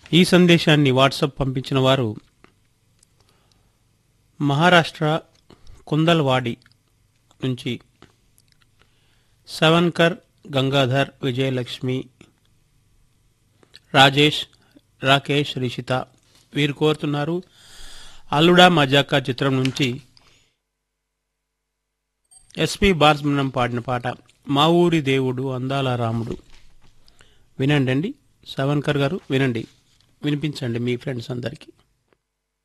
ఈ సందేశాన్ని వాట్సాప్ పంపించిన వారు మహారాష్ట్ర కుందల్వాడి నుంచి సవన్కర్ గంగాధర్ విజయలక్ష్మి రాజేష్ రాకేష్ రిషిత వీరు కోరుతున్నారు అల్లుడా మజాకా చిత్రం నుంచి ఎస్పి బాలసుబ్రహ్మణ్యం పాడిన పాట మా ఊరి దేవుడు అందాల రాముడు వినండి అండి సవన్కర్ గారు వినండి వినిపించండి మీ ఫ్రెండ్స్ అందరికీ